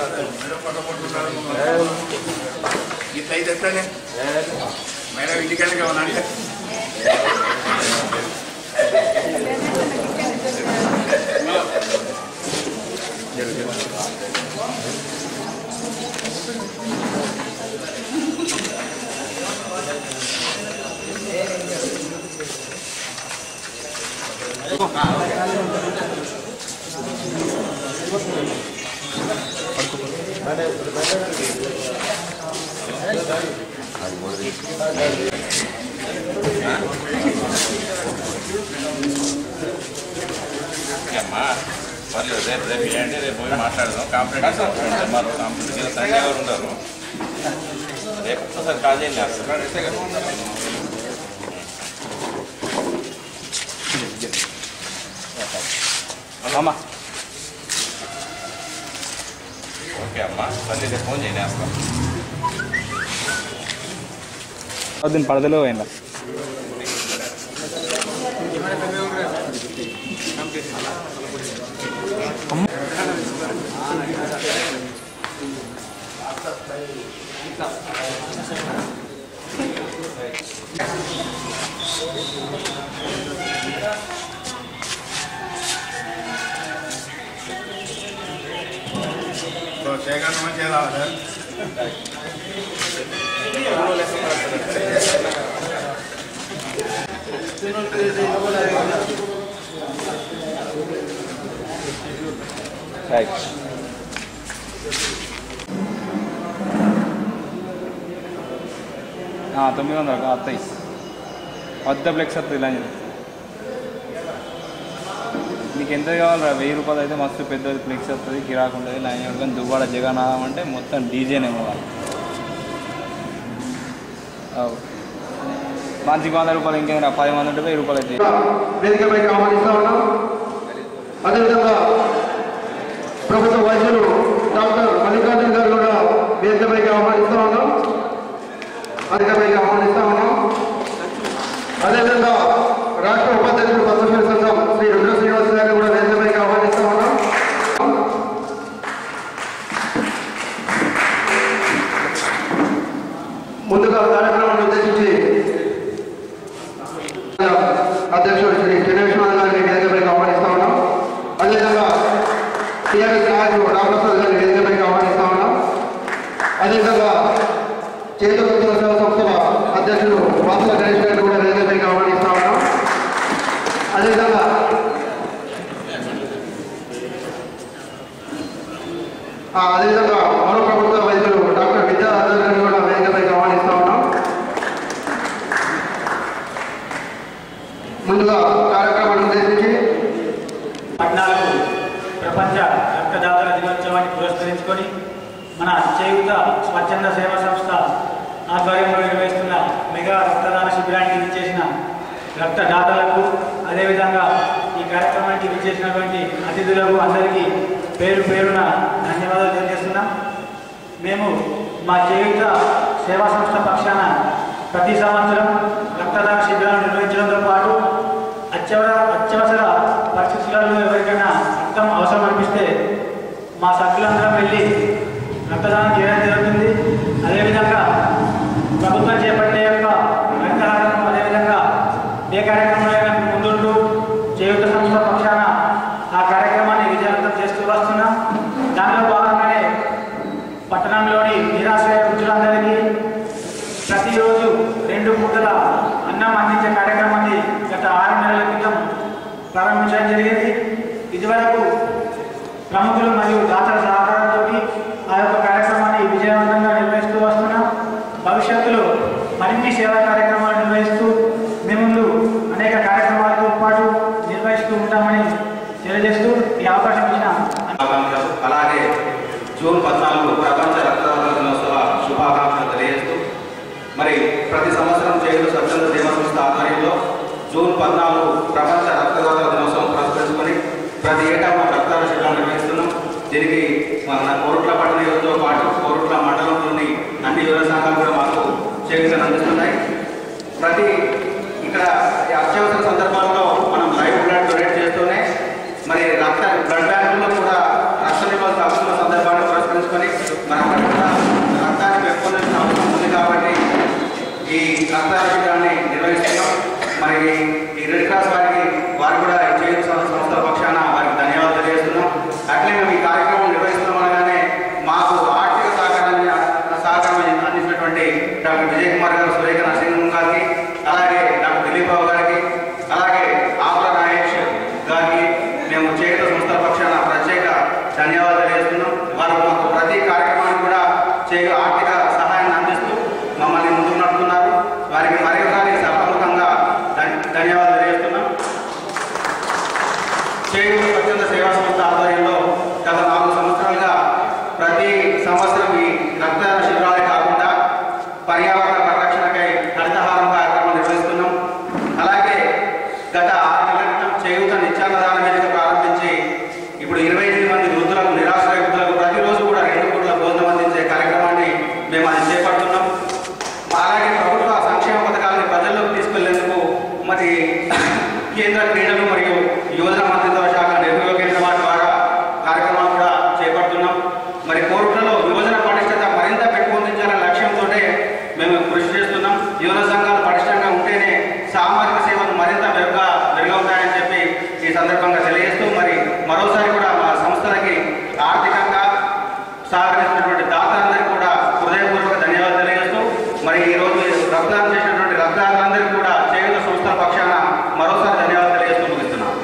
ఇట్లా అయితే ఎట్లనే మేడం ఇంటికెళ్ళి ఏమన్నా అంటే అమ్మా పర్లేదు రేపు రేపు ఏంటి రేపు పోయి మాట్లాడదాం కాంప్లైంట్ మరో కాంప్లైంట్ సండే ఎవరు ఉండరు రేపు ఒక్కసారి కాల్ చేయండి అమ్మా ఓకే అమ్మా మళ్ళీ రేపు ఫోన్ చేయండి వేస్తాం దీని పడదలో పోయిందా तो సేకరణ మంచిగా రావాలి రైట్ తొమ్మిది వందలు వస్తాయి వద్ద ఫ్లెక్స్ వస్తుంది ఇలా నీకు ఎంత కావాలరా వెయ్యి రూపాయలు అయితే మస్తు పెద్దది ఫ్లెక్స్ వస్తుంది గిరాకు ఉంటుంది లైన్ పెట్టుకొని దువ్వాడ జగన్నాథం అంటే మొత్తం డీజేనేమో వాళ్ళు అవు. మంచికి వంద రూపాయలు ఇంకేమైనా పది మంది ఉంటే వెయ్యి రూపాయలు అయితే వేదికపైకి ఆహ్వానిస్తా ఉన్నాం అదేవిధంగా ప్రభుత్వ వైద్యులు డాక్టర్ మల్లికార్జున్ గారు కూడా వేదికపైకి ఆహ్వానిస్తా ఉన్నాం వేదికపైకి ఆహ్వానిస్తా ఉన్నాం అదేవిధంగా రాష్ట్ర ఉపాధ్యక్షుడు పద్మశ్రీ సంఘం శ్రీ రుద్ర శ్రీనివాస్ గారిని కూడా వేదికపైకి ఆహ్వానిస్తా ఉన్నాం ముందుగా కార్యక్రమాన్ని ఉద్దేశించి అధ్యక్షుడు శ్రీ చంద్రవిశ్వనాథ్ గారిని వేదికపైకి ఆహ్వానిస్తా ఉన్నాం అదేవిధంగా టీఆర్ఎస్ నాయకుడు రామప్రసాద్ గారిని వేదికపైకి ఆహ్వానిస్తా ఉన్నాం అదేవిధంగా చేతుల సేవ సంస్థల అధ్యక్షుడు వాసుల గణేష్ గారిని కూడా వేదికపైకి ఆహ్వానిస్తా ఉన్నాం అదేవిధంగా ఆ, అదేవిధంగా మరో ప్రభుత్వ వైద్యులు డాక్టర్ విద్యాధర్ గారిని కూడా వేదికపైకి ఆహ్వానిస్తా ఉన్నాం ముందుగా కార్యక్రమాన్ని ఉద్దేశించి పద్నాలుగు ప్రపంచ రక్తదాతల దినోత్సవాన్ని పురస్కరించుకొని మన చేయుత స్వచ్ఛంద సేవా సంస్థ ఆధ్వర్యంలో నిర్వహిస్తున్న మెగా రక్తదాన శిబిరానికి విచ్చేసిన రక్తదాతలకు అదేవిధంగా ఈ కార్యక్రమానికి విచ్చేసినటువంటి అతిథులకు అందరికీ పేరు పేరున ధన్యవాదాలు తెలియజేస్తున్నాం మేము మా చేయుత సేవా సంస్థ పక్షాన ప్రతి సంవత్సరం రక్తదాన శిబిరాలు నిర్వహించడంతో పాటు అత్యవర అత్యవసర పరిస్థితులలో ఎవరికైనా రక్తం అవసరం అనిపిస్తే మా సభ్యులందరం వెళ్ళి రక్తదానం చేయడం జరుగుతుంది అదేవిధంగా ప్రభుత్వం చేపట్టే యొక్క హరితహారం అదేవిధంగా ఏ కార్యక్రమంలో ముందుంటూ చేయుత సంస్థ పక్షాన ఆ కార్యక్రమాన్ని విజయవంతం చేస్తూ వస్తున్నాం దానిలో భాగంగానే పట్టణంలోని నిరాశ్రయ వృద్ధులందరికీ ప్రతిరోజు రెండు పూటల అన్నం అందించే కార్యక్రమాన్ని గత ఆరు నెలల క్రితం ప్రారంభించడం జరిగింది ఇదివరకు ప్రముఖులు మరియు దాతల సహకారంతో ఆ యొక్క కార్యక్రమాన్ని విజయవంతంగా నిర్వహిస్తూ వస్తున్నాం భవిష్యత్తులో మరిన్ని సేవా కార్యక్రమాలు నిర్వహిస్తూ మీ ముందు అనేక కార్యక్రమాలతో పాటు నిర్వహిస్తూ ఉంటామని తెలియజేస్తూ ఈ అవకాశం ఇచ్చిన శుభాకాంక్షలు అలాగే జూన్ పద్నాలుగు ప్రపంచ రక్తదాత దినోత్సవ శుభాకాంక్షలు తెలియజేస్తూ మరి ప్రతి సంవత్సరం చేయుడు స్వచ్ఛంద సేవా సంస్థ ఆధ్వర్యంలో జూన్ పద్నాలుగు ప్రపంచ రక్తదాత దినోత్సవం పురస్కరించుకొని ప్రతి ఏటా మనం రక్తదాన శిబిరాలు నిర్వహిస్తున్నాం దీనికి మన కోరుట్ల పట్టణ యువతతో పాటు కోరుట్ల మండలంలోని అన్ని యువత సంఘాలు కూడా మాకు చేయూతను అందిస్తున్నాయి ప్రతి ఇక్కడ ఈ అత్యవసర సందర్భాల్లో మనం లైవ్ బ్లడ్ డొనేట్ చేస్తూనే మరి రక్త బ్లడ్ బ్యాంకుల్లో కూడా రక్త నిల్వలు తగ్గుతున్న సందర్భాన్ని పురస్కరించుకొని పురస్కరించుకొని మన కూడా రక్తాన్ని పెంపొందించిన అవసరం ఉంది కాబట్టి ఈ రక్త శిబిరాన్ని నిర్వహిస్తున్నాం మరి ఈ రెడ్ క్రాస్ వారికి వారు కూడా ఈ చేతి సంస్థల పక్షాన వారికి ధన్యవాదాలు తెలియజేస్తున్నాం అట్లే మేము ఈ కార్యక్రమం నిర్వహిస్తున్నాం అనగానే మాకు ఆర్థిక సహకారాన్ని సహకారం అందించినటువంటి డాక్టర్ విజయ్ కుమార్ గారు సురేఖ నరసింహం గారికి అలాగే డాక్టర్ దిలీప్ రావు గారికి అలాగే ఆకుల నాగేష్ గారికి మేము చేయుత సంస్థల పక్షాన ప్రత్యేక ధన్యవాదాలు తెలియజేస్తున్నాం వారు మాకు ప్రతి కార్యక్రమానికి కూడా చేయ ఆర్థిక సహాయాన్ని అందిస్తూ మమ్మల్ని ముందుకు నడుపుతున్నారు వారికి మరొకసారి సభాముఖంగా ధన్- ధన్యవాదాలు తెలియజేస్తున్నాం చేయూత స్వచ్ఛంద సేవా సంస్థ ఆధ్వర్యంలో గత నాలుగు సంవత్సరాలుగా ప్రతి సంవత్సరం ఈ రక్తదాన శిబిరాలే కాకుండా పర్యావరణ పరిరక్షణకై హరితహారం కార్యక్రమం నిర్వహిస్తున్నాం అలాగే గత ఆరు నెలల క్రితం చేయూత నిత్యాన్నదాన వేదిక ప్రారంభించి ఇప్పుడు ఇరవై ఎనిమిది మంది వృద్ధులకు నిరాశ్రయ వృద్ధులకు ప్రతిరోజు కూడా రెండు కోట్ల భోజనం అందించే కార్యక్రమాన్ని మేము అది చేపడుతున్నాం అలాగే ప్రభుత్వ సంక్షేమ పథకాలను ప్రజల్లోకి తీసుకెళ్లేందుకు మరి కేంద్ర క్రీడలు మరియు యువజన మంత్రిత్వ శాఖ నెహ్రూ కేంద్ర వారి ద్వారా కార్యక్రమాలు కూడా చేపడుతున్నాం మరి కోర్టులలో యువజన పటిష్టత మరింత పెంపొందించాలనే లక్ష్యంతో మేము కృషి చేస్తున్నాం యువన సంఘాలు పటిష్టంగా ఉంటేనే సామాజిక సేవలు మరింత మెరుగ్గా మెరుగవుతాయని చెప్పి ఈ సందర్భంగా తెలియజేస్తూ మరి మరోసారి కూడా మా సంస్థలకి ఆర్థికంగా సహకరించినటువంటి దాతలందరికీ కూడా హృదయపూర్వక ధన్యవాదాలు తెలియజేస్తూ మరి ఈ రోజు రక్తదానం చేసినటువంటి రక్తదాతలందరికీ కూడా చేయుత సంస్థల పక్షాన మరోసారి ధన్యవాదాలు తెలియజేస్తూ ముగిస్తున్నాను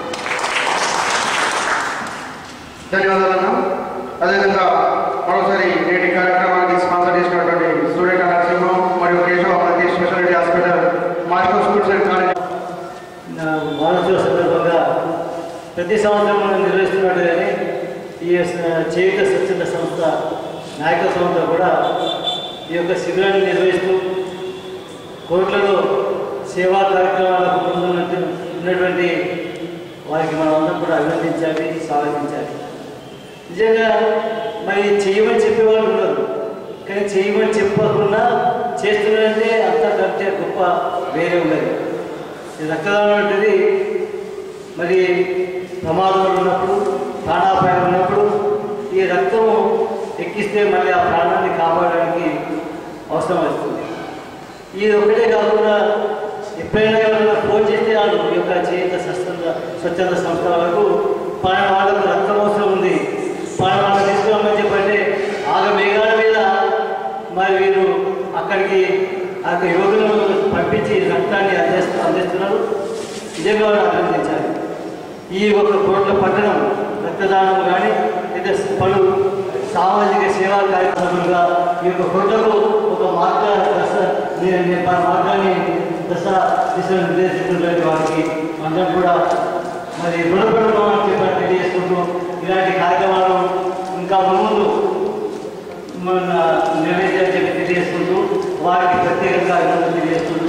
ధన్యవాదాలు అదేవిధంగా మరోసారి నేటి కార్యక్రమానికి స్పాన్సర్ చేసినటువంటి సూర్యక నరసింహం మరియు కేశవ మల్టీ స్పెషాలిటీ హాస్పిటల్ మాస్కో స్కూల్స్ అండ్ కాలేజ్ నా వారోత్సవ సందర్భంగా ప్రతి సంవత్సరం మనం నిర్వహిస్తున్నట్టుగానే ఈ స- చేయుత స్వచ్ఛంద సంస్థ నాయకత్వం అంతా కూడా ఈ యొక్క శిబిరాన్ని నిర్వహిస్తూ కోట్లలో సేవా కార్యక్రమాలకు ముందున్నట్టు ఉన్నటువంటి వారికి మనం అందరం కూడా అభినందించాలి స్వాగతించాలి నిజంగా మరి చేయమని చెప్పేవాళ్ళు ఉన్నారు కానీ చేయమని చెప్పకుండా చేస్తున్నారంటే అంతకంటే గొప్ప వేరే ఉన్నది ఈ రక్తదానం అనేది మరి ప్రమాదంలో ఉన్నప్పుడు ప్రాణాపాయం ఉన్నప్పుడు ఈ రక్తం ఎక్కిస్తే మళ్ళీ ఆ ప్రాణాన్ని కాపాడడానికి అవసరం వస్తుంది ఇది ఒకటే కాకుండా ఎప్పుడైనా ఎవరైనా ఫోన్ చేస్తే వాళ్ళు ఈ యొక్క చేత స్వచ్ఛంద స్వచ్ఛంద సంస్థ వరకు పలానా వాళ్ళకు రక్తం అవసరం ఉంది పలానా వాళ్ళకి తీసుకోమని చెప్పంటే ఆగ మేఘాల మీద మరి వీరు అక్కడికి ఆ యొక్క యోగులను పంపించి రక్తాన్ని అందిస్తూ అందిస్తున్నారు నిజంగా వారు అభినందించాలి ఈ ఒక కోట్ల పట్టణం రక్తదానం కానీ లేదా పలు సామాజిక సేవా కార్యక్రమాలుగా ఈ యొక్క కోట్లకు ఒక మార్గ దశ ని- ని- మార్గాన్ని దశ దిశను నిర్దేశిస్తున్నటువంటి వారికి అందరం కూడా మరి రుణపడమని చెప్పి తెలియజేసుకుంటూ ఇలాంటి కార్యక్రమాలు ఇంకా ముందు మన నిర్వహించాలని చెప్పి తెలియజేసుకుంటూ వారికి ప్రత్యేకంగా అభినందనలు తెలియజేసుకుంటూ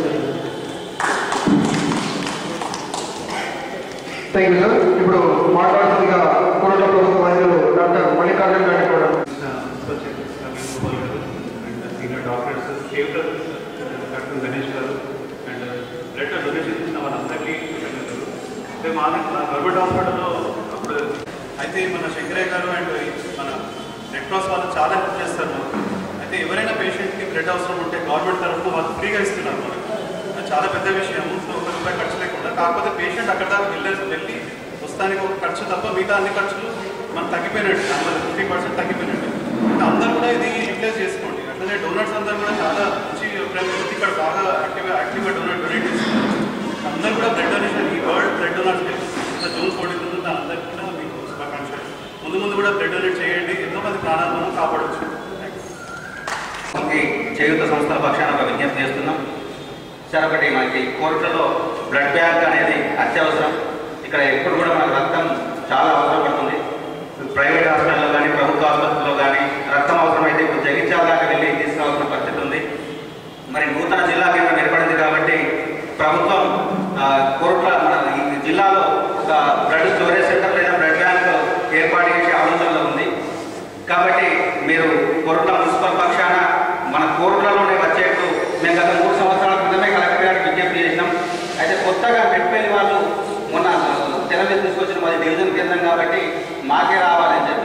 థ్యాంక్ యూ సార్ ఇప్పుడు మాట్లాడుతుందిగా కోరట ప్రభుత్వ వైద్యులు డాక్టర్ మల్లికార్జున గారిని కూడా సీనియర్ డాక్టర్స్ కేవలం డాక్టర్ గణేష్ గారు అండ్ బ్లడ్ డొనేషన్ ఇచ్చిన వాళ్ళందరికీ కృతజ్ఞతలు అంటే మా మన గవర్నమెంట్ హాస్పిటల్లో అప్పుడు అయితే మన శంకరయ్య గారు అండ్ మన రెడ్ క్రాస్ వాళ్ళు చాలా హెల్ప్ చేస్తారు మాకు అయితే ఎవరైనా పేషెంట్కి బ్లడ్ అవసరం ఉంటే గవర్నమెంట్ తరఫున వాళ్ళు ఫ్రీగా ఇస్తున్నారు మనకు అది చాలా పెద్ద విషయం సో ఒక రూపాయి ఖర్చు లేకుండా కాకపోతే పేషెంట్ అక్కడ దాకా వెళ్ళే వెళ్ళి వస్తానికి ఒక ఖర్చు తప్ప మిగతా అన్ని ఖర్చులు మనం తగ్గిపోయినట్టు దానివల్ల ఫిఫ్టీ పర్సెంట్ తగ్గిపోయినట్టు అంటే అందరూ కూడా ఇది యూటిలైజ్ చేసుకోండి అట్లనే డోనర్స్ అందరూ కూడా చాలా మంచి ప్రతి ఇక్కడ బాగా యాక్టివ్గా యాక్టివ్గా డొనేట్ డొనేట్ చేస్తున్నారు అందరూ కూడా బ్లడ్ డొనేషన్ ఈ వరల్డ్ బ్లడ్ డొనర్స్ డే ఇంకా జూన్ ఫోర్టీన్ ఉంది అందరికీ కూడా మీకు శుభాకాంక్షలు ముందు ముందు కూడా బ్లడ్ డొనేట్ చేయండి ఎంతో మంది ప్రాణాలను మనం కాపాడవచ్చు థ్యాంక్ యూ మనకి చేయుత సంస్థల పక్షాన ఒక విజ్ఞప్తి చేస్తున్నాం సార్ ఒకటి మనకి కోర్టులలో బ్లడ్ బ్యాంక్ అనేది అత్యవసరం ఇక్కడ ఎప్పుడు కూడా మనకు రక్తం చాలా అవసరం పడుతుంది ప్రైవేట్ హాస్పిటల్లో కానీ ప్రభుత్వ ఆసుపత్రుల్లో కానీ రక్తం అవసరమైతే ఇప్పుడు జగిత్యాల దాకా వెళ్ళి తీసుకోవాల్సిన పరిస్థితి ఉంది మరి నూతన జిల్లా కేంద్రం ఏర్పడింది కాబట్టి ప్రభుత్వం ఆ, కోర్టుల మన ఈ జిల్లాలో ఒక బ్లడ్ స్టోరేజ్ సెంటర్ లేదా బ్లడ్ బ్యాంక్ ఏర్పాటు చేసే ఆలోచనలో ఉంది కాబట్టి మీరు కోరుట్ల మున్సిపల్ పక్షాన మన కోరుట్లలోనే వచ్చేట్టు మేము గత మూడు సంవత్సరాల క్రితమే కలెక్టర్ గారికి విజ్ఞప్తి చేసినాం అయితే కొత్తగా మెట్పల్లి వాళ్ళు మొన్న తెర మీద తీసుకొచ్చిన మాది డివిజన్ కేంద్రం కాబట్టి మాకే రావాలని చెప్పి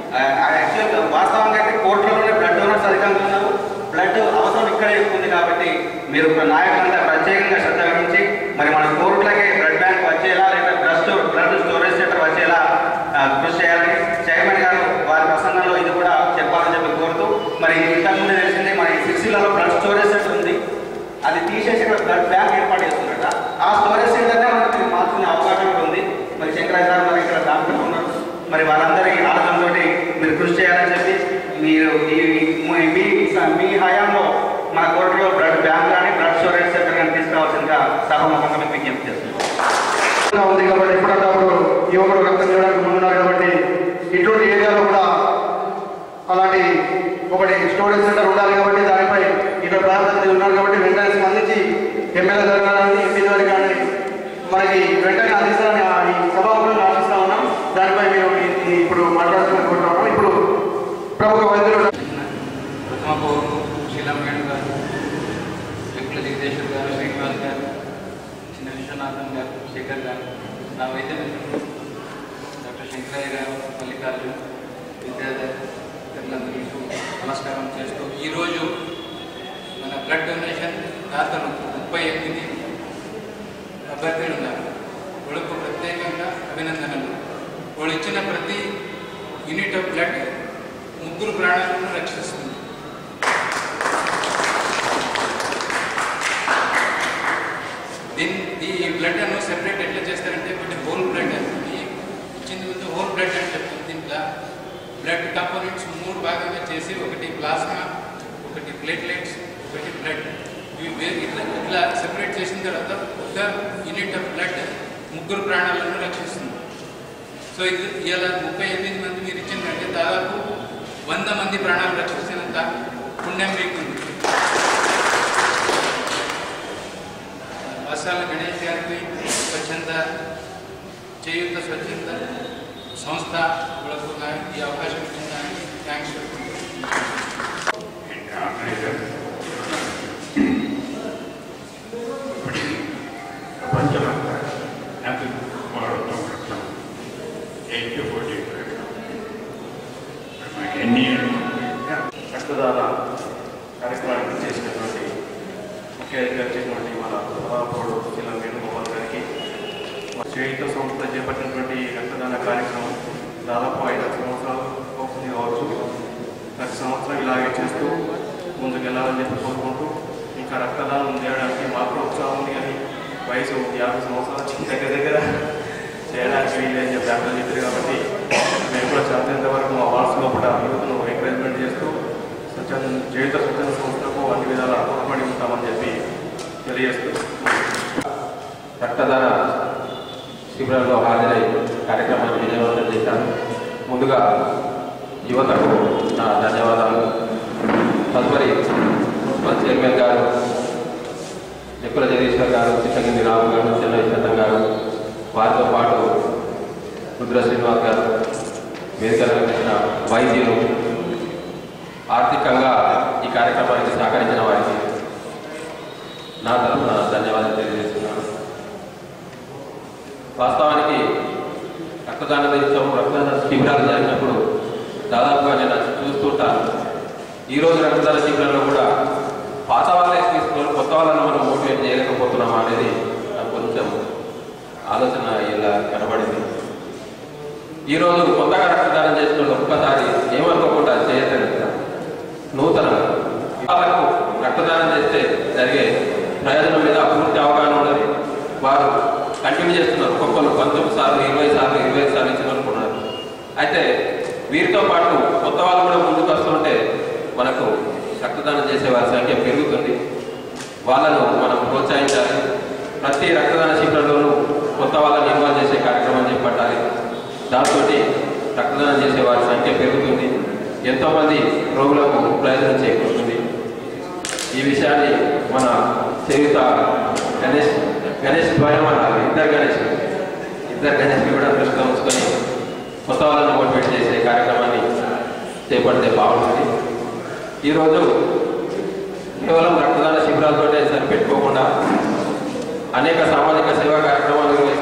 యాక్చువల్గా వాస్తవంగా అయితే కోర్టులోనే బ్లడ్ డోనర్స్ అధికంగా ఉన్నారు బ్లడ్ అవసరం ఇక్కడే ఎక్కువ ఉంది కాబట్టి మీరు నాయకులంతా ప్రత్యేకంగా శ్రద్ధ వహించి మరి మన కోర్టులకే బ్లడ్ బ్యాంక్ వచ్చేలా లేదా blood store blood storage centre వచ్చేలా ఆ, కృషి చేయాలని చైర్మన్ గారు వారి ప్రసంగంలో ఇది కూడా చెప్పాలని చెప్పి కోరుతూ మరి ఇంతకుముందు తెలిసింది మన ఈ సిక్స్టీలలో బ్లడ్ స్టోరేజ్ సెంటర్ ఉంది అది తీసేసి ఇక్కడ బ్లడ్ బ్యాంక్ ఏర్పాటు చేస్తున్నట ఆ స్టోరేజ్ సెంటర్నే మనకి మార్చుకునే అవకాశం కూడా ఉంది మరి శంకరాయ సార్ మరి ఇక్కడ డాక్టర్ ఉన్నారు మరి వాళ్ళందరి ఆలోచనతోటి మీరు కృషి చేయాలని చెప్పి మీరు ఈ మీ- మీ మీ హయాంలో మన కోర్టులో బ్లడ్ బ్యాంక్ కానీ బ్లడ్ స్టోరేజ్ సెంటర్ కానీ తీసుకురావాల్సిందిగా సభాముఖంగా మీకు విజ్ఞప్తి చేస్తున్నాను ఉంది కాబట్టి ఎప్పుడప్పుడు యువకుడు రక్తం చేయడానికి ముందున్నారు కాబట్టి ఇటువంటి ఏరియాలో కూడా అలాంటి ఒకటి స్టోరేజ్ సెంటర్ ఉండాలి కాబట్టి దానిపై ఇక్కడ ప్రాంతాలు ఉన్నారు కాబట్టి వెంటనే స్పందించి ఎమ్మెల్యే గారు కానీ ఎంపీ గారు కానీ మనకి వెంటనే అందిస్తారని ఆ ఈ సభాముఖంగా ఆశిస్తా ఉన్నాం దానిపై మేము ఈ- ఈ ఇప్పుడు మాట్లాడుతున్నట్టుకుంటున్నాం ఇప్పుడు ప్రముఖ వైద్యులు ప్రథమ పౌరులు శీలం వేణు గారు విప్ల జగదీశ్వర్ గారు శ్రీనివాస్ గారు చిన్న విశ్వనాథన్ గారు శేఖర్ గారు నా వైద్య మిత్రులు డాక్టర్ శంకరయ్య గారు మల్లికార్జున్ విద్యాధర్ ఇతరులందరికీ నమస్కారం చేస్తూ ఈరోజు మన బ్లడ్ డొనేషన్ దాతలు ముప్పై ఎనిమిది అభ్యర్థులు ఉన్నారు వాళ్ళకు ప్రత్యేకంగా అభినందనలు వాళ్ళు ఇచ్చిన ప్రతి యూనిట్ ఆఫ్ బ్లడ్ ముగ్గురు ప్రాణాలను రక్షిస్తుంది దీని ఈ బ్లడ్ అను సెపరేట్ ఎట్లా చేస్తారంటే ఒకటి హోల్ బ్లడ్ అని ఇచ్చింది ముందు హోల్ బ్లడ్ అని చెప్తుంది దీంట్లో బ్లడ్ కాంపోనెంట్స్ మూడు భాగంగా చేసి ఒకటి ప్లాస్మా ఒకటి ప్లేట్లెట్స్ ఒకటి బ్లడ్ ఇవి వేరు ఇట్లా ఇట్లా సెపరేట్ చేసిన తర్వాత ఒక యూనిట్ ఆఫ్ బ్లడ్ ముగ్గురు ప్రాణాలను రక్షిస్తుంది సో ఇది ఇలా ముప్పై ఎనిమిది మంది మీరు ఇచ్చిందంటే దాదాపు వంద మంది ప్రాణాలు రక్షించినంత పుణ్యం మీకుంది వసాల గణేష్ గారికి స్వచ్ఛంద చేయుత స్వచ్ఛంద సంస్థ వాళ్ళకు నా- ఈ అవకాశం ఇచ్చిన దానికి థ్యాంక్స్ చెప్పుకుంటున్నాను ప్రపంచమంతా హ్యాపీ వాడుతూ ఉంటాం ఎయిట్ ఫోర్టీ మాకు ఎన్ని రక్తదాన కార్యక్రమానికి చేసినటువంటి ముఖ్య అతిథిగా చేసినటువంటి మన సభాపూడు జిల్లా వేణుగోపాల్ గారికి మా చేయుత సంస్థ చేపట్టినటువంటి ఈ రక్తదాన కార్యక్రమం దాదాపు ఐదు సంవత్సరాలు అవుతుంది కావచ్చు ప్రతి సంవత్సరం ఇలాగే చేస్తూ ముందుకు వెళ్ళాలని చెప్పి కోరుకుంటూ ఇంకా రక్తదానం చేయడానికి మాకు ఉత్సాహం ఉంది కానీ వయసు యాభై సంవత్సరాల నుంచి దగ్గర దగ్గర చేయడానికి వీలని చెప్పి డాక్టర్ చెప్పారు కాబట్టి మేము కూడా చేతనంత వరకు మా వార్డ్స్ లోపల యువతను ఎంకరేజ్మెంట్ చేస్తూ స్వచ్ఛంద జీవిత స్వచ్ఛంద సంస్థకు అన్ని విధాలా తోడ్పడి ఉంటామని చెప్పి తెలియజేస్తూ రక్తదాన శిబిరంలో హాజరై కార్యక్రమాన్ని విజయవంతం చేశాను ముందుగా యువతకు నా ధన్యవాదాలు తదుపరి మున్సిపల్ చైర్మన్ గారు ఎక్కుల జగదీశ్వర్ గారు చిట్టగింది రావు గారు చెన్నై చంద్రం గారు వారితో పాటు రుద్ర శ్రీనివాస్ గారు వేదికలు కల్పించిన వైద్యులు ఆర్థికంగా ఈ కార్యక్రమానికి సహకరించిన వారికి నా తరఫున ధన్యవాదాలు తెలియజేస్తున్నాను వాస్తవానికి రక్తదాన దినోత్సవం రక్తదాన శిబిరాలు జరిగినప్పుడు దాదాపుగా నేను చూస్తుంటాను ఈరోజు రక్తదాన శిబిరంలో కూడా పాత వాళ్ళే తీసుకుని కొత్త వాళ్ళని మనం మోటివేట్ చేయలేకపోతున్నాం అనేది నాకు కొంచెం ఆలోచన ఇలా కనబడింది ఈరోజు కొత్తగా రక్తదానం చేసిన ఒక్కసారి ఏమనుకోకుండా చేయట్లేదు నూతన వాళ్ళకు రక్తదానం చేస్తే జరిగే ప్రయోజనం మీద పూర్తి అవగాహన ఉన్నది వారు కంటిన్యూ చేస్తున్నారు ఒక్కొక్కరు పంతొమ్మిది సార్లు ఇరవై సార్లు ఇరవై ఐదు సార్లు ఇచ్చిన వరకు ఉన్నారు అయితే వీరితో పాటు కొత్త వాళ్ళు కూడా ముందుకు వస్తుంటే మనకు రక్తదానం చేసే వారి సంఖ్య పెరుగుతుంది వాళ్ళను మనం ప్రోత్సహించాలి ప్రతి రక్తదాన శిబిరంలోనూ కొత్త వాళ్ళని ఇన్వాల్వ్ చేసే కార్యక్రమం చేపట్టాలి దాంతో రక్తదానం చేసే వారి సంఖ్య పెరుగుతుంది ఎంతోమంది రోగులకు ప్రయోజనం చేకూరుతుంది ఈ విషయాన్ని మన చేయుత గణేష్ గణేష్ ద్వయం అన్నారు ఇద్దరు గణేష్ ఇద్దరు గణేష్ని కూడా దృష్టిలో ఉంచుకొని కొత్త వాళ్ళని మోటివేట్ చేసే కార్యక్రమాన్ని చేపడితే బాగుంటుంది ఈరోజు కేవలం రక్తదాన శిబిరాలతోటే సరిపెట్టుకోకుండా అనేక సామాజిక సేవా కార్యక్రమాలు నిర్వహిస్తూ,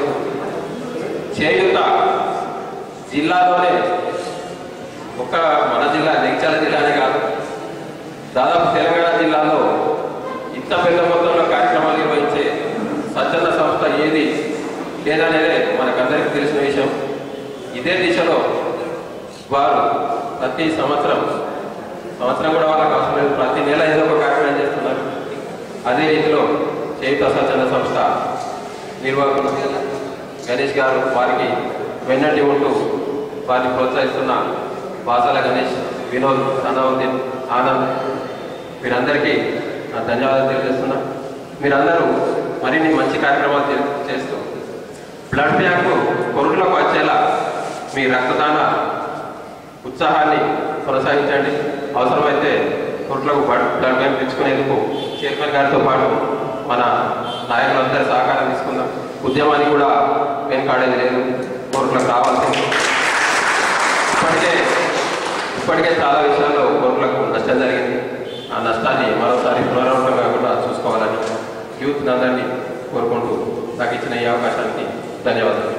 啊 చేయుత జిల్లాలోనే 啊 చేయుత ఒక మన జిల్లా జగిత్యాల జిల్లానే కాదు దాదాపు తెలంగాణ జిల్లాలో ఇంత పెద్ద మొత్తంలో కార్యక్రమాలు నిర్వహించే స్వచ్ఛంద సంస్థ ఏది లేదనేదే మనకందరికీ తెలిసిన విషయం ఇదే దిశలో వారు ప్రతి సంవత్సరం సంవత్సరం కూడా వాళ్ళకి అవసరం లేదు ప్రతి నెల ఏదో ఒక కార్యక్రమం చేస్తున్నారు అదే రీతిలో చేయుత స్వచ్ఛంద సంస్థ నిర్వాహకులు గణేష్ గారు వారికి వెన్నటి ఉంటూ వారిని ప్రోత్సహిస్తున్న బాసాల గణేష్ వినోద్ సనావుద్దీన్ ఆనంద్ మీరందరికీ నా ధన్యవాదాలు తెలియజేస్తున్నా మీరందరూ మరిన్ని మంచి కార్యక్రమాలు చే- చేస్తూ బ్లడ్ బ్యాంకు కొరుకులకు వచ్చేలా మీ రక్తదాన ఉత్సాహాన్ని కొనసాగించండి అవసరమైతే కొరుకులకు బ్లడ్ బ్లడ్ బ్యాంక్ తెచ్చుకునేందుకు చైర్మన్ గారితో పాటు మన నాయకులందరి సహకారం తీసుకుందాం ఉద్యమానికి కూడా వెనుకాడేది లేదు కోర్టులకు రావాల్సింది ఇప్పటికే ఇప్పటికే చాలా విషయాల్లో కోర్టులకు నష్టం జరిగింది ఆ నష్టాన్ని మరోసారి పునరావృతం కాకుండా చూసుకోవాలని యూత్ అందరినీ కోరుకుంటూ నాకు ఇచ్చిన ఈ అవకాశానికి ధన్యవాదాలు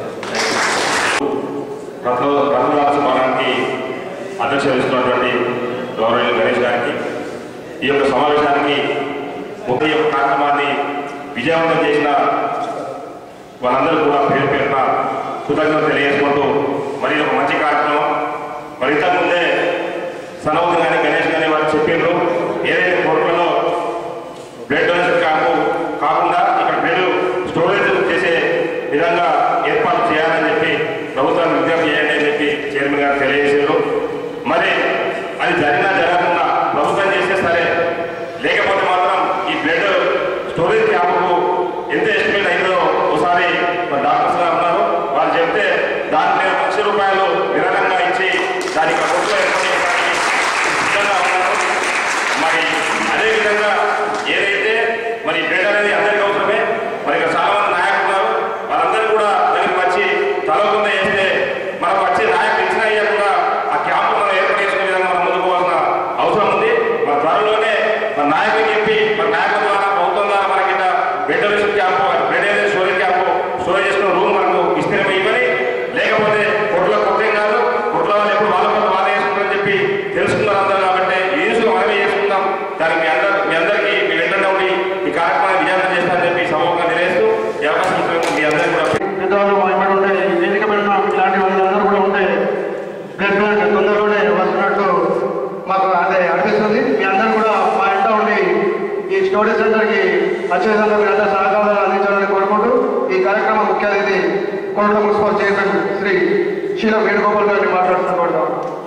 రత్నరాజమానానికి అధ్యక్ష వహిస్తున్నటువంటి గౌరవ గణేష్ గారికి ఈ యొక్క సమావేశానికి ముఖ్య యొక్క కార్యక్రమాన్ని విజయవంతం చేసిన వాళ్ళందరూ కూడా పేరు పేరున కృతజ్ఞత తెలియజేసుకుంటూ మరి ఇది ఒక మంచి కార్యక్రమం మరి ఇంతకుముందే సనౌద్ కానీ గణేష్ కానీ వారు చెప్పిండ్రు ఏదైతే కోర్టులలో బ్లడ్ డొనేషన్ క్యాంపు కాకుండా ఇక్కడ బ్లడ్ స్టోరేజ్ చేసే విధంగా ఏర్పాటు చేయాలని చెప్పి ప్రభుత్వాన్ని విజ్ఞప్తి చేయండి అని చెప్పి చైర్మన్ గారు తెలియజేశారు మరి అది జరిగినా జరగకుండా ప్రభుత్వం చేస్తే సరే లేకపోతే మాత్రం ఈ బ్లడ్ స్టోరేజ్ క్యాంపుకు ఎంత ఎస్టిమేట్ అయిందో ఒకసారి మన డాక్టర్స్ గారు ఉన్నారు వాళ్ళు చెప్తే దాని మీద లక్ష రూపాయలు విరాళంగా ఇచ్చి దానికి ప్రభుత్వం ఏర్పాటు చేయడానికి సిద్ధంగా ఉన్నారు మరి అదేవిధంగా ఏదైతే మరి బ్లడ్ అనేది అందరికీ అవసరమే మరి ఇక్కడ చాలా మంది నాయకులు ఉన్నారు వాళ్ళందరూ కూడా దగ్గరికి వచ్చి తలకుంద వేస్తే మనకు వచ్చే నాయకులు ఇచ్చిన కూడా ఆ క్యాంపు మనం ఏర్పాటు చేసుకునే విధంగా మనం ముందుకు పోవాల్సిన అవసరం ఉంది మన త్వరలోనే మన నాయకులు చెప్పి మన నాయకుల ద్వారా ప్రభుత్వం ద్వారా మనకి ఇట్లా బ్లడ్ డొనేషన్ క్యాంపు బ్లడ్ అనేది స్టోరేజ్ క్యాంపు స్టోరేజ్ చేసుకున్న రూమ్ మనకు ఇస్తేనే ఇవ్వని లేకపోతే కొట్ల కొట్టేం కాదు కొట్ల వాళ్ళు ఎప్పుడు వాళ్ళ పనులు వాళ్ళే చేసుకుంటారని చెప్పి తెలుసుకున్నారు అందరూ కాబట్టి ఈ న్యూస్లో మనమే చేసుకుందాం దానికి మీ అందరు మీ అందరికీ మీ వెంటనే ఉండి ఈ కార్యక్రమాన్ని విజయవంతం చేస్తారని చెప్పి సభగా తెలియజేస్తూ ఈ అవకాశం ఇచ్చినందుకు మీ అందరికీ కూడా పెద్దవాళ్ళు ఇక్కడ ఉంటే వేదిక మీద ఇలాంటి వాళ్ళందరూ కూడా ఉంటే బ్లడ్ బ్యాంక్ తొందరలోనే వస్తున్నట్టు మాకు అదే అనిపిస్తుంది మీ అందరూ కూడా మా ఇంట ఉండి ఈ స్టోరీ సెంటర్కి వచ్చే విధంగా మీరు అందరూ సహకారాలు అందించాలని కోరుకుంటూ ఈ కార్యక్రమం ముఖ్య అతిథి కొండ మున్సిపల్ చైర్మన్ శ్రీ శీలం వేణుగోపాల్ గారిని మాట్లాడుతున్న కోరుతాం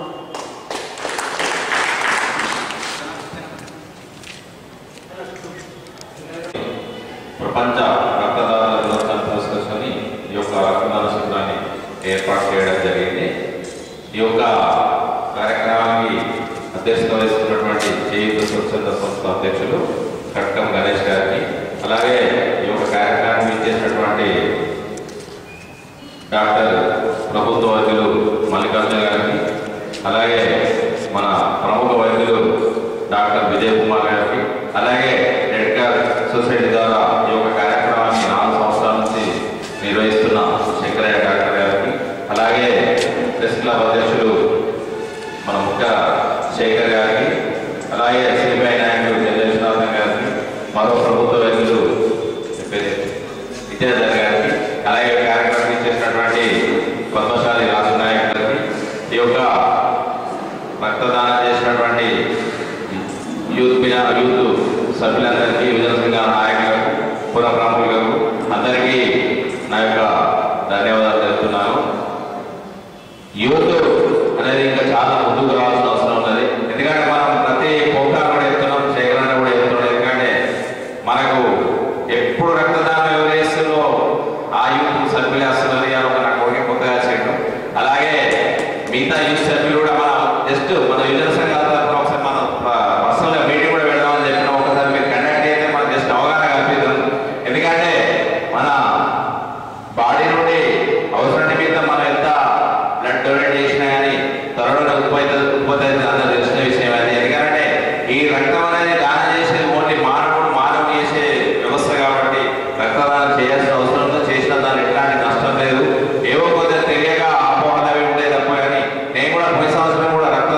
ప్రపంచ రక్తదాన దినోత్సవాన్ని పురస్కరించుకొని ఈ యొక్క రక్తదాన శిబిరాన్ని ఏర్పాటు చేయడం జరిగింది ఈ యొక్క కార్యక్రమానికి అధ్యక్షత వహిస్తున్నటువంటి చేయుత స్వచ్ఛంద సంస్థ అధ్యక్షులు కట్కం గణేష్ గారికి అలాగే ఈ యొక్క కార్యక్రమాన్ని చేసినటువంటి డాక్టర్ ప్రభుత్వ వైద్యులు మల్లికార్జున గారికి అలాగే మన ప్రముఖ వైద్యులు డాక్టర్ విజయ్ కుమార్ గారికి అలాగే రెడ్ క్రాస్ సొసైటీ ద్వారా ఈ యొక్క కార్యక్రమాన్ని నాలుగు సంవత్సరాల నుంచి నిర్వహిస్తున్న శంకరయ్య డాక్టర్ గారికి అలాగే ప్రెస్ క్లబ్ అధ్యక్షులు మన ముఖ్య శేఖర్ గారికి అలాగే సిబిఐ నాయకులు చంద్రవిశ్వనాథన్ గారికి మరో ప్రభుత్వ వైద్యులు విద్యాధర్ గారికి అలాగే ఈ కార్యక్రమం చేసినటువంటి పద్మశాలి రాజు నాయక్ గారికి ఈ యొక్క రక్తదానం చేసినటువంటి యూత్ పిన యూత్ సభ్యులందరికీ విజయ సంఘ నాయకులకు పుర ప్రముఖులకు అందరికీ నా యొక్క ధన్యవాదాలు తెలుపుతున్నాను యూత్ అనేది ఇంకా చాలా ముందుకు రావాల్సిన అవసరం ఉన్నది ఎందుకంటే మనం ప్రతి ప్రోగ్రాం కూడా చెప్తున్నాం సేకరణ కూడా చెప్తున్నాం ఎందుకంటే మనకు ఎప్పుడు రక్తదానం ఎవరు చేస్తుందో ఆ యూత్ సభ్యులు వేస్తున్నది అని ఒక నాకు ఒకటి కొత్తగా చేయడం అలాగే మిగతా యూత్ సభ్యులు కూడా మనం జస్ట్ మన యువజన సంఘాల తరఫున ఒకసారి మనం పర్సనల్గా మీటింగ్ కూడా పెడదామని చెప్పిన ఒకసారి మీరు కండక్ట్ అయితే మనకు జస్ట్ అవగాహన కల్పిద్దాం ఎందుకంటే మన బాడీ నుండి అవసరం నిమిత్తం మనం ఎంత బ్లడ్ డొనేట్ చేసినా కానీ త్వరలో ఉత్పత్తి ఉత్పత్తి అయితే అందరూ తెలిసిన విషయం అది ఎందుకంటే ఈ రక్తం అనేది దానం చేసేది ఓన్లీ మానవుడు మానవుడు చేసే వ్యవస్థ కాబట్టి రక్తదానం చేయాల్సిన అవసరం ఉందో చేసిన దాని ఎట్లాంటి నష్టం లేదు ఏవో కొంచెం తెలియక ఆపోహలు అవి ఉంటాయి తప్ప కానీ నేను కూడా పోయిన సంవత్సరం కూడా రక్త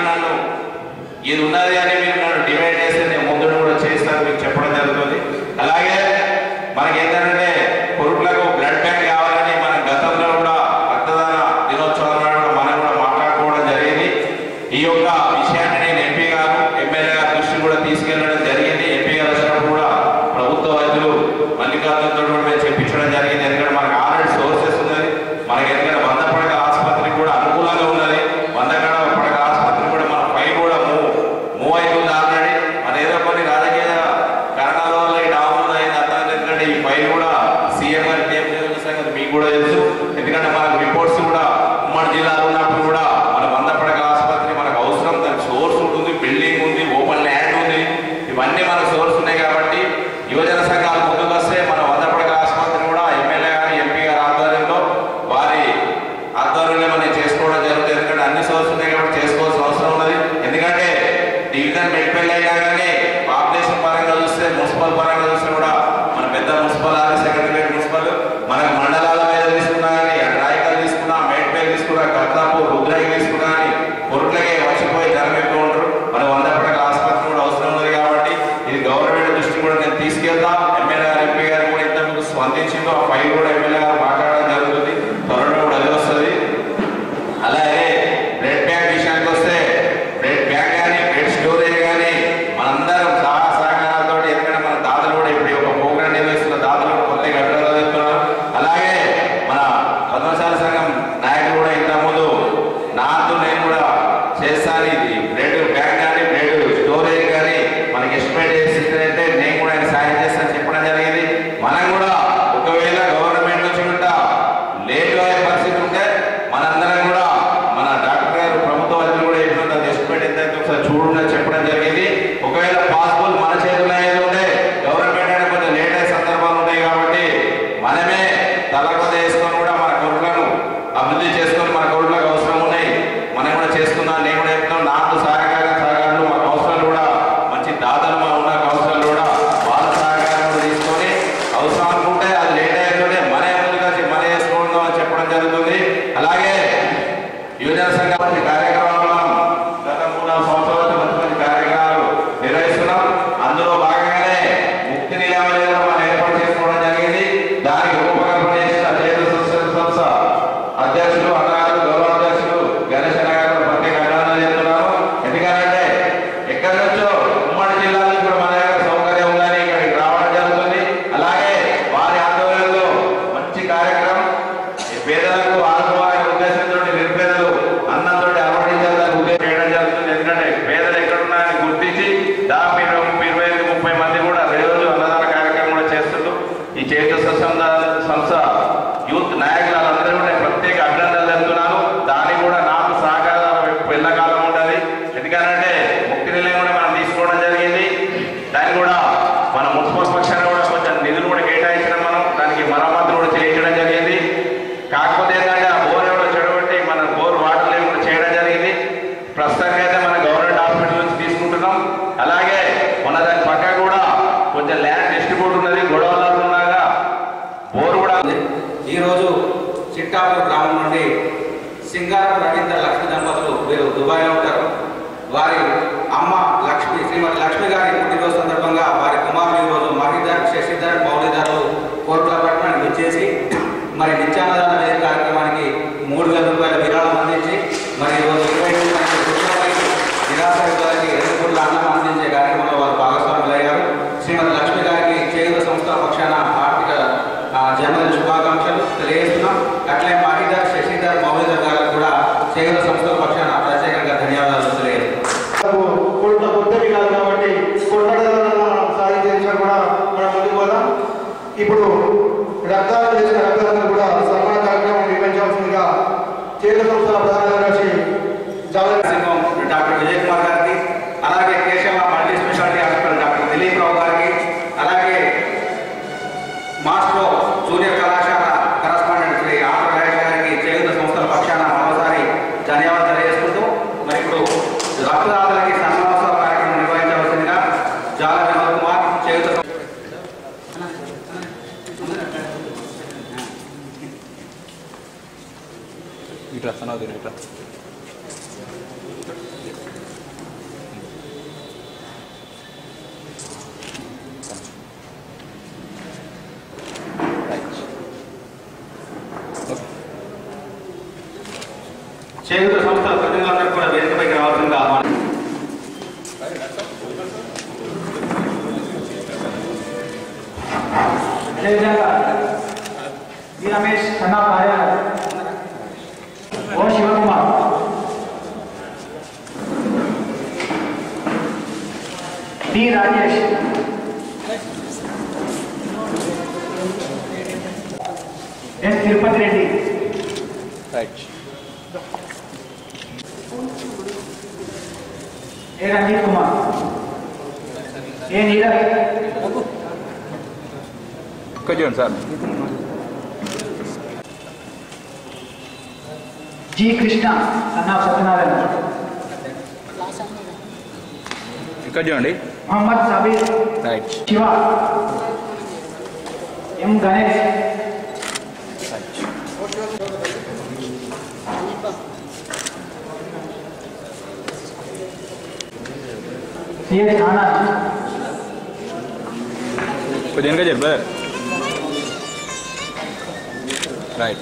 నన్ను ఇది ఉన్నది అని మీరు నన్ను డివైడ్ చేస్తే నేను ముందు కూడా చేస్తాను మీకు చెప్పడం జరుగుతుంది అలాగే మనకి ఏంటంటే కొరుట్లకు బ్లడ్ బ్యాంక్ కావాలని మన గతంలో కూడా రక్తదాన దినోత్సవం నాడు కూడా మనం కూడా మాట్లాడుకోవడం జరిగింది ఈ యొక్క విషయాన్ని నేను ఎంపీ గారు ఎమ్మెల్యే గారి దృష్టి కూడా తీసుకెళ్ళడం జరిగింది ఎంపీ గారు వచ్చినప్పుడు కూడా ప్రభుత్వ వైద్యులు మల్లికార్జునతో కూడా మేము చెప్పించడం జరిగింది ఎందుకంటే మనకు ఆల్రెడీ సోర్సెస్ ఉన్నది మనకి ఎందుకంటే వంద పడక ఆసుపత్రి కూడా అనుకూలంగా ఉన్నది వంద గడ పడక ఆసుపత్రి కూడా మన పై కూడా మూవ్ మూవ్ అవుతుంది ఆల్రెడీ మన ఏదో కొన్ని రాజకీయ కారణాల వల్ల ఈ డౌన్ అయింది అర్థం ఎందుకంటే ఈ ఫైల్ కూడా సీఎం గారికి ఏం జరుగుతున్న సంగతి మీకు కూడా తెలుసు ఎందుకంటే మనకు రిపోర్ట్స్ కూడా ఉమ్మడి జిల్లాలో ఉన్నప్పుడు కూడా మన వంద పడక ఆసుపత్రి మనకు అవసరం దానికి సోర్స్ ఉంటుంది బిల్డింగ్ ఉంది ఓపెన్ ల్యాండ్ ఉంది ఇవన్నీ మనకు సోర్స్ ఉన్నాయి కాబట్టి యువజన సంఘాలు ముందుకు వస్తే మన వంద పడక ఆసుపత్రి కూడా ఎమ్మెల్యే గారు ఎంపీ గారి ఆధ్వర్యంలో వారి ఆధ్వర్యంలో మనం చేసుకోవడం జరుగుతుంది ఎందుకంటే అన్ని సోర్స్ ఉన్నాయి కాబట్టి చేసుకోవాల్సిన అవసరం ఉన్నది ఎందుకంటే డివిజన్ మెట్పల్లి అయినా కానీ పాపులేషన్ పరంగా చూస్తే మున్సిపల్ పరంగా చూస్తే కూడా మన పెద్ద మున్సిపల్ ఆఫీస్ సెక్రటరీ మున్సిపల్ మనకు మండలాల మీద తీసుకున్నా కానీ రాయకల్ తీసుకున్నా మేడ్పల్లి తీసుకున్నా కర్తాపూర్ రుద్రాయి తీసుకున్నా కానీ కొరట్లకే వచ్చిపోయి జనం ఎక్కువ ఉంటారు మన వంద పడక ఆసుపత్రి కూడా అవసరం ఉంది కాబట్టి ఇది గవర్నమెంట్ దృష్టి కూడా నేను తీసుకెళ్తా ఎమ్మెల్యే గారు ఎంపీ గారు కూడా ఇంతకుముందు స్పందించిందో ఆ ఫైల్ కూడా ఎమ్మెల్యే గారు మాట్లాడడం జరుగుతుంది త్వరలో కూడా అది వస్తుంది అలాగే బ్లడ్ బ్యాంక్ విషయానికి వస్తే బ్లడ్ బ్యాంక్ కానీ బ్లడ్ స్టోరేజ్ కానీ మనందరం సహా సహకారాలతో ఎందుకంటే మన దాతలు కూడా ఇప్పుడు ఈ ఒక ప్రోగ్రామ్ నిర్వహిస్తున్న దాతలు కూడా కొత్తగా అభివృద్ధి చెప్తున్నారు అలాగే మన పద్మశాల సంఘం నాయకులు కూడా ఇంతకుముందు నాతో నేను కూడా చేస్తాను ఇది బ్లడ్ బ్యాంక్ కానీ బ్లడ్ స్టోరేజ్ కానీ మనకి ఎస్టిమేట్ చేసిస్తే నేను కూడా ఆయన సాయం చేస్తాను చెప్పడం జరిగింది మనం కూడా ఒకవేళ గవర్నమెంట్ నుంచి ఉంటా లేట్ అయ్యే పరిస్థితి ఉంటే మనందరం కూడా మన డాక్టర్ గారు ప్రభుత్వ వైద్యులు కూడా ఎటువంటి అది ఎస్టిమేట్ ఎంత అయితే ఒకసారి చూడని చెప్పడం జరిగింది ఒకవేళ పాసిబుల్ మన చేతుల్లో ఏది ఉంటే గవర్నమెంట్ అనేది కొంచెం లేట్ అయ్యే సందర్భాలు ఉన్నాయి కాబట్టి మనమే తలకొద్ద వేసుకొని కూడా మన కొడుకులను అభివృద్ధి చేసుకొని మన కొడుకులకు అవసరం ఉన్నాయి మనం కూడా చేసుకుందాం నేను కూడా చెప్తున్నాం నాకు సహకార సహకారాలు మాకు అవసరాలు కూడా మంచి దాతలు మా ఉన్న అవసరాలు కూడా వాళ్ళ సహకారం కూడా తీసుకొని అవసరం అనుకుంటే అది లేట్ అయ్యేటోనే మనే ముందుగా మన చేసుకుందాం అని చెప్పడం జరుగుతుంది అలాగే యువజన సంఘం మంచి కార్యక్రమాలు మనం గత మూడు నాలుగు సంవత్సరాల మంచి మంచి కార్యక్రమాలు నిర్వహిస్తున్నాం అందులో భాగంగానే ముక్తి నిలయాలు కూడా మనం ఏర్పాటు చేసుకోవడం జరిగింది దానికి రూపకల్పన చేసిన చేతుల సంస్థ సంస్థ అధ్యక్షులు అన్నగారు గౌరవ అధ్యక్షులు గణేష్ అన్న గారు ప్రత్యేక అభినందనలు చెప్తున్నాను ఎందుకంటే ఎక్కడి నుంచో ఉమ్మడి జిల్లా నుంచి కూడా మన దగ్గర సౌకర్యం ఉందని ఇక్కడికి రావడం జరుగుతుంది అలాగే వారి ఆధ్వర్యంలో మంచి కార్యక్రమం ఈ పేదలకు ఆదుకోవాలనే ఉద్దేశంతో నిరుపేదలు అన్నంతో అలవడించాలని ఉద్దేశం చేయడం జరుగుతుంది ఎందుకంటే పేదలు ఎక్కడున్నాయని గుర్తించి దాదాపు ఇరవై ముప్పై ఇరవై ఐదు ముప్పై మంది కూడా రోజు అన్నదాన కార్యక్రమం కూడా చేస్తుంటూ ఈ చేత సంస్థ యూత్ నాయకులందరూ కూడా నేను ప్రత్యేక అభినందనలు చెప్తున్నాను దానికి కూడా నాకు సహకారం వెళ్ళకాలం ఉండాలి ఎందుకంటే ముక్తి నిలయం కూడా మనం తీసుకోవడం జరిగింది దాన్ని కూడా మన మున్సిపల్ పక్షాన కూడా కొంచెం నిధులు కూడా కేటాయించడం మనం దానికి మరమ్మతులు కూడా చేయించడం జరిగింది కాకపోతే ఏంటంటే ఆ బోర్ ఎవరో చెడగొట్టి మన బోర్ వాటర్ లేవు కూడా చేయడం జరిగింది ప్రస్తుతానికి అయితే మన గవర్నమెంట్ హాస్పిటల్ నుంచి తీసుకుంటున్నాం అలాగే మన దాని పక్క కూడా కొంచెం ల్యాండ్ డిస్ట్రిబ్యూట్ ఉన్నది గొడవలు ఉన్నాగా బోర్ కూడా ఈరోజు చిట్టాపూర్ గ్రామం నుండి సింగారం రవీంద్ర లక్ష్మి దంపతులు వీరు దుబాయ్లో ఉంటారు వారి అమ్మ లక్ష్మి శ్రీమతి లక్ష్మి గారి పుట్టినరోజు సందర్భంగా వారి కుమారులు ఈరోజు మహిధర్ శశిధర్ మౌలిధర్లు కోట్ల పట్టణానికి విచ్చేసి మరి నిత్యాన్నదాన వేదిక కార్యక్రమానికి మూడు వేల రూపాయల విరాళం అందించి మరి ఈరోజు ఇరవై ఐదు మంది కుటుంబానికి నిరాశ్రయులకి రెండు కోట్ల అన్నం అందించే కార్యక్రమంలో వారు భాగస్వాములయ్యారు శ్రీమతి లక్ష్మి గారికి చేయుత సంస్థ పక్షాన ఆర్థిక ఆ, జన్మదిన శుభాకాంక్షలు తెలియజేస్తున్నాం అట్లే మహిధర్ శశిధర్ మౌలిధర్ గారికి కూడా చేయుత సంస్థల పక్షాన ప్రత్యేకంగా ధన్యవాదాలు తెలియజేస్తున్నాం కొంత కొత్తవి కాదు కాబట్టి కొట్టడంలో మనం సాధించడం కూడా మనం ముందుకు పోదాం ఇప్పుడు రక్తదానం చేసిన రక్తదాతలు కూడా సన్మాన కార్యక్రమం నిర్వహించవలసిందిగా చేతుల సంస్థల ప్రధాన కార్యదర్శి జాల సింహం డాక్టర్ విజయ్ కుమార్ గారికి అలాగే Keshava multi speciality hospital doctor Dilip Rao గారికి అలాగే మాస్ట్రో జూనియర్ కళాశాల కరస్పాండెంట్ శ్రీ ఆర్ రాజేష్ గారికి చేయుత సంస్థల పక్షాన మరోసారి ధన్యవాదాలు తెలియజేసుకుంటూ మరి ఇప్పుడు రక్తదాతలకి సన్మానోత్సవ కార్యక్రమం నిర్వహించవలసిందిగా జాల వినోద్ కుమార్ చేయుత సంస్థ- ఇట్లా సనాదు ఇట్లా అదేవిధంగా ఈ రమేష్ సన్నా కార్యాలయ O Sivakumar T Rajesh S Tirupati Reddy right A Ranjith Kumar A Neeraj ఇక్కడ చూడండి సార్ జి కృష్ణ సన్నా సత్యనారాయణ ఇక్కడ చూడండి Mohammed Sabir right Shiva M Ganesh CS Anand కొద్దిగా వెనక చెప్పు బ్రదర్ రైట్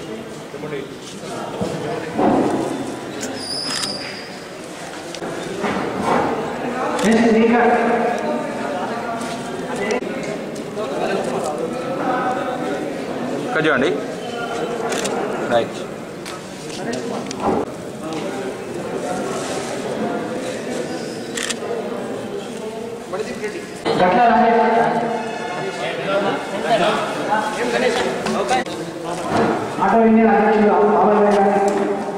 ఎస్ శ్రీకర్ ఇక్కడ చూడండి రైట్ గట్ల ఆటో ఇండియన్ అధ్యక్షుడు బాబాయ్ భాయ్ గారికి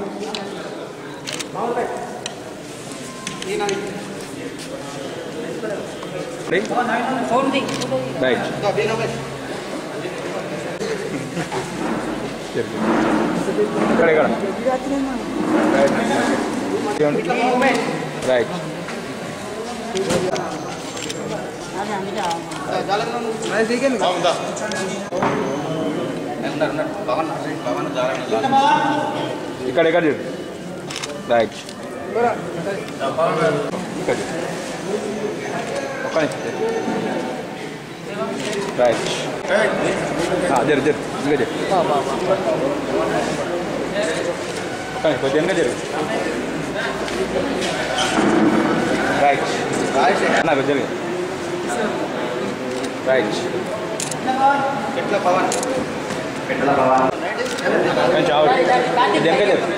రైట్ ఇక్కడ ఇక్కడ రైట్ రైట్ ఇక్కడ ఇక్కడ చూడు రైట్ ఇక్కడ చూడు. ఒక్క నిమిషం రైట్ జరు జరు ఇంకా జరు ఒక్క నిమిషం కొద్దిగా జరు రైట్ అన్న కొద్దిగా రైట్ ఎట్లా పవన్ ఎట్లా కొంచెం ఆవు ఇది వెనక జరు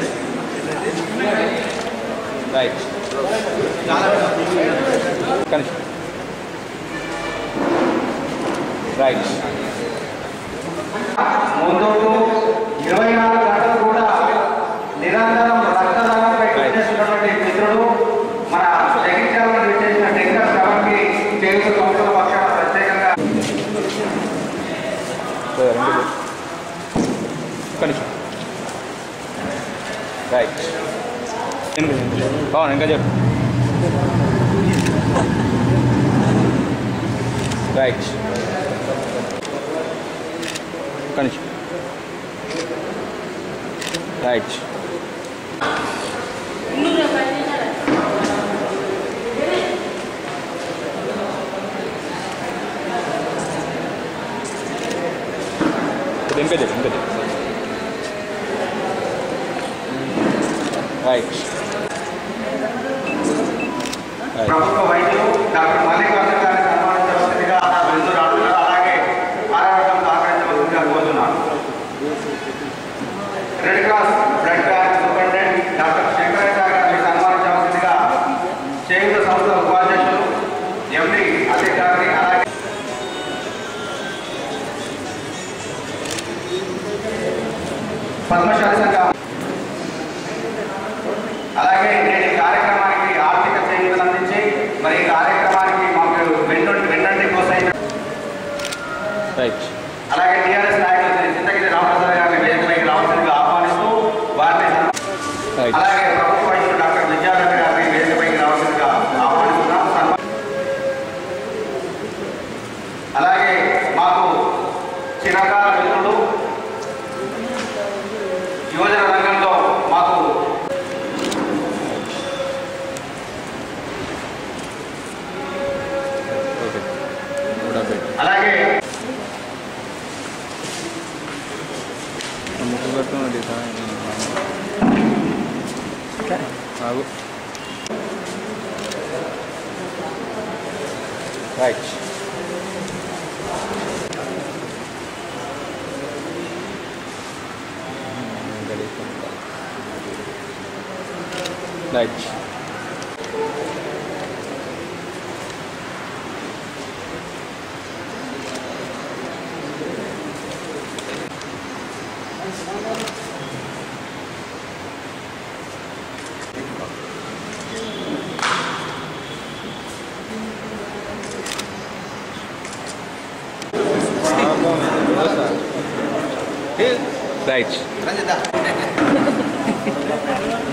రైట్ ఒక్క నిమిషం రైట్ ముందు ఇరవై నాలుగు గంటలు కూడా నిరంతరం రక్తదానం పెట్టినటువంటి మిత్రుడు మన జగిత్యాలను విచ్చేసిన టెంకర్ శ్రవణ్కి తెలుగు సంస్థల పక్షాన ప్రత్యేకంగా బ్రదర్ ఇంకా జరు ఒక్క నిమిషం రైట్ వెనక జరు బాగుంది ఇంకా జరు రైట్ ఒక్క నిమిషం రైట్ వెనక జరు వెనక జరు రైట్ రైట్ ప్రభుత్వ వైద్యులు డాక్టర్ మల్లికార్జున గారిని సన్మానించవలసిందిగా నా బిందు రాడుతున్నారు అలాగే ఆరోగ్యం సహకరించవలసిందిగా కోరుతున్నాను red cross blood bank superintendent doctor Shankaracharya గారిని సన్మానించవలసిందిగా చేయుత సంస్థ ఉపాధ్యక్షులు ఎండి అధ్యక్ష గారిని అలాగే పద్మశాలి సంఘం అలాగే నేటి కార్యక్రమానికి ఆర్థిక చేయూతలు అందించి మరి ఈ కార్యక్రమానికి మాకు వెన్నుండి వెన్నంటి ప్రోత్సహించడం రైట్ అలాగే టీఆర్ఎస్ నాయకులు శ్రీ చింతగిరి రామప్రసాద్ గారిని వేదికపైకి రావాల్సిందిగా ఆహ్వానిస్తూ వారిని సన్మా- రైట్ అలాగే ప్రభుత్వ వైద్యులు డాక్టర్ విద్యాధర్ గారిని వేదికపైకి రావాల్సిందిగా ఆహ్వానిస్తున్నాం సన్మా- అలాగే మాకు చిరకాల మిత్రుడు యువజన రంగంలో మాకు ఓకే గుడ్ అప్డేట్ అలాగే ముక్కు కట్టుకున్నది ఆగు రైట్ రైట్ రైట్